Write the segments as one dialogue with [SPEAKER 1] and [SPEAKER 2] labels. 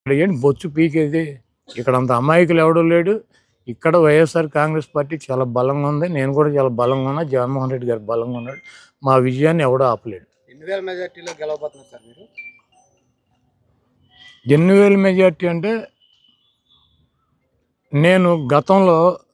[SPEAKER 1] ఇక్కడ ఏంటి బొచ్చు పీకేది ఇక్కడ అంత అమాయకులు ఎవడూ లేడు ఇక్కడ వైఎస్ఆర్ కాంగ్రెస్ పార్టీ చాలా బలంగా ఉంది నేను కూడా చాలా బలంగా ఉన్నా జగన్మోహన్ రెడ్డి గారు బలంగా ఉన్నాడు మా విజయాన్ని ఎవడో ఆపలేడు
[SPEAKER 2] ఎన్ని వేల మెజార్టీలో గెలవబోతున్నారు సార్ మీరు
[SPEAKER 1] ఎన్ని వేల మెజార్టీ అంటే నేను గతంలో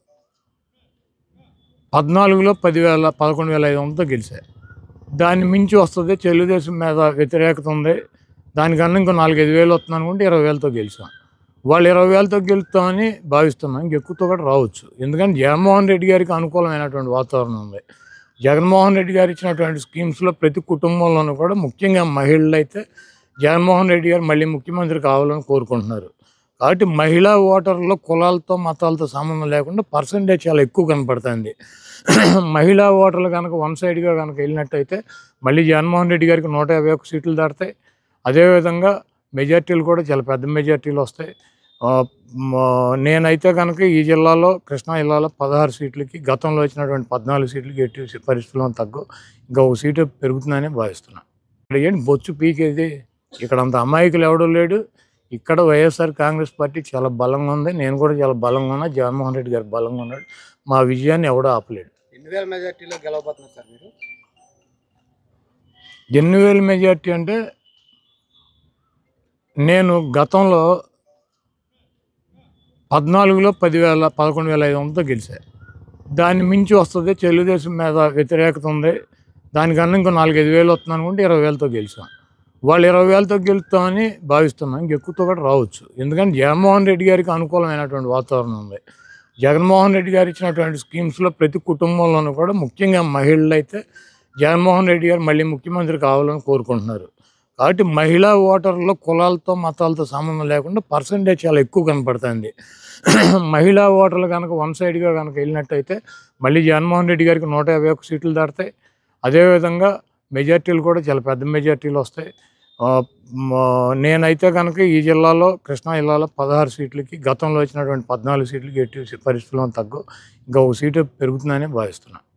[SPEAKER 1] పద్నాలుగులో పదివేల పదకొండు వేల ఐదు వందలతో గెలిచా దాన్ని మించి వస్తుంది తెలుగుదేశం మీద వ్యతిరేకత ఉంది దానికన్నా ఇంకో నాలుగైదు వేలు వస్తుంది అనుకుంటే ఇరవై వేలతో గెలిచాం వాళ్ళు ఇరవై వేలతో గెలుస్తామని భావిస్తున్నాం ఇంకెక్కువతో కూడా రావచ్చు ఎందుకంటే జగన్మోహన్ రెడ్డి గారికి అనుకూలమైనటువంటి వాతావరణం ఉంది జగన్మోహన్ రెడ్డి గారు ఇచ్చినటువంటి స్కీమ్స్లో ప్రతి కుటుంబంలోనూ కూడా ముఖ్యంగా మహిళలు అయితే జగన్మోహన్ రెడ్డి గారు మళ్ళీ ముఖ్యమంత్రి కావాలని కోరుకుంటున్నారు కాబట్టి మహిళా ఓటర్లో కులాలతో మతాలతో సంబంధం లేకుండా పర్సంటేజ్ చాలా ఎక్కువ కనపడుతుంది మహిళా ఓటర్లు కనుక వన్ సైడ్గా కనుక వెళ్ళినట్టయితే మళ్ళీ జగన్మోహన్ రెడ్డి గారికి నూట యాభై ఒక్క సీట్లు దాటుతాయి అదేవిధంగా మెజార్టీలు కూడా చాలా పెద్ద మెజార్టీలు వస్తాయి ఆ, మ- నేనైతే కనుక ఈ జిల్లాలో కృష్ణా జిల్లాలో పదహారు సీట్లకి గతంలో వచ్చినటువంటి పద్నాలుగు సీట్లకి ఎట్టి పరిస్థితుల్లో తగ్గు ఇంకా ఒక సీటు పెరుగుతుందని భావిస్తున్నాను ఇక్కడ ఏంటి బొచ్చు పీకేది ఇక్కడ అంత అమాయకులు ఎవడూ లేడు ఇక్కడ వైఎస్ఆర్ కాంగ్రెస్ పార్టీ చాలా బలంగా ఉంది నేను కూడా చాలా బలంగా ఉన్నా జగన్మోహన్ రెడ్డి గారు బలంగా ఉన్నాడు మా విజయాన్ని ఎవడో ఆపలేడు
[SPEAKER 2] ఎన్ని వేల మెజార్టీలో గెలవబోతున్నారు సార్ మీరు
[SPEAKER 1] ఎన్ని వేల మెజార్టీ అంటే నేను గతంలో పద్నాలుగులో పదివేల పదకొండు వేల ఐదు వందలతో గెలిచా దాన్ని మించి వస్తుంది తెలుగుదేశం మీద వ్యతిరేకత ఉంది దానికన్నా ఇంకో నాలుగైదు వేలు వస్తుంది అనుకుంటే ఇరవై వేలతో గెలిచాం వాళ్ళు ఇరవై వేలతో గెలుస్తామని భావిస్తున్నాం ఇంకెక్కువతో కూడా రావచ్చు ఎందుకంటే జగన్మోహన్ రెడ్డి గారికి అనుకూలమైనటువంటి వాతావరణం ఉంది జగన్మోహన్ రెడ్డి గారు ఇచ్చినటువంటి స్కీమ్స్లో ప్రతి కుటుంబంలోనూ కూడా ముఖ్యంగా మహిళలు అయితే జగన్మోహన్ రెడ్డి గారు మళ్ళీ ముఖ్యమంత్రి కావాలని కోరుకుంటున్నారు కాబట్టి మహిళా ఓటర్లో కులాలతో మతాలతో సంబంధం లేకుండా పర్సంటేజ్ చాలా ఎక్కువ కనపడుతుంది మహిళా ఓటర్లు కనుక వన్ సైడ్గా కనుక వెళ్ళినట్టయితే మళ్ళీ జగన్మోహన్ రెడ్డి గారికి నూట యాభై ఒక్క సీట్లు దాటుతాయి అదేవిధంగా మెజార్టీలు కూడా చాలా పెద్ద మెజార్టీలు వస్తాయి ఆ, మ- నేనైతే కనుక ఈ జిల్లాలో కృష్ణా జిల్లాలో పదహారు సీట్లకి గతంలో వచ్చినటువంటి పద్నాలుగు సీట్లకి ఎట్టి పరిస్థితుల్లో తగ్గు ఇంకా ఒక సీటు పెరుగుతుందని భావిస్తున్నాను